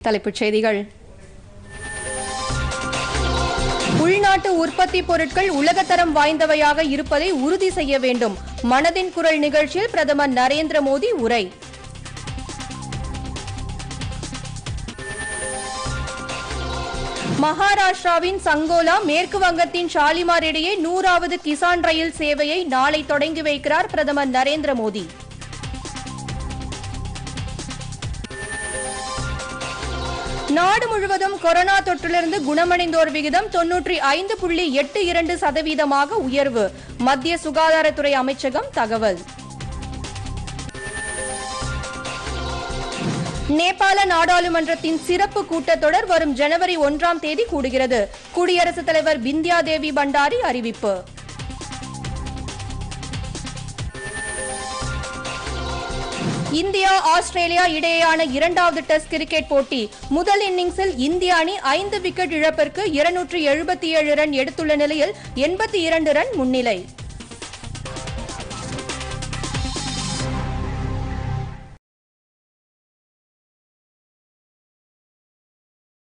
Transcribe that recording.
தலைப்புச் செய்திகள் உள்நாட்டு உற்பத்தி பொருட்கள் உலகத்தரம் வாய்ந்தவையாக இருப்பதை உறுதி செய்ய வேண்டும் மனதின் குரல் நிகழ்ச்சியில் பிரதமர் நரேந்திர மோடி உரை மகாராஷ்டிராவின் சங்கோலா மேற்கு வங்கத்தின் ஷாலிமார் இடையே நூறாவது கிசான் ரயில் சேவையை நாளை தொடங்கி வைக்கிறார் பிரதமர் நரேந்திர மோடி நாடு முழுவதும் கொரோனா தொற்றிலிருந்து குணமடைந்தோர் விகிதம் தொன்னூற்றி ஐந்து புள்ளி எட்டு இரண்டு சதவீதமாக உயர்வு மத்திய சுகாதாரத்துறை அமைச்சகம் தகவல் நேபாள நாடாளுமன்றத்தின் சிறப்பு கூட்டத்தொடர் வரும் ஜனவரி ஒன்றாம் தேதி கூடுகிறது குடியரசுத் தலைவர் பிந்தியா தேவி பண்டாரி அறிவிப்பு இந்தியா ஆஸ்திரேலியா இடையேயான இரண்டாவது டெஸ்ட் கிரிக்கெட் போட்டி முதல் இன்னிங்ஸில் இந்திய அணி ஐந்து விக்கெட் இழப்பிற்கு இருநூற்று எழுபத்தி ஏழு ரன் எடுத்துள்ள நிலையில் எண்பத்தி இரண்டு ரன் முன்னிலை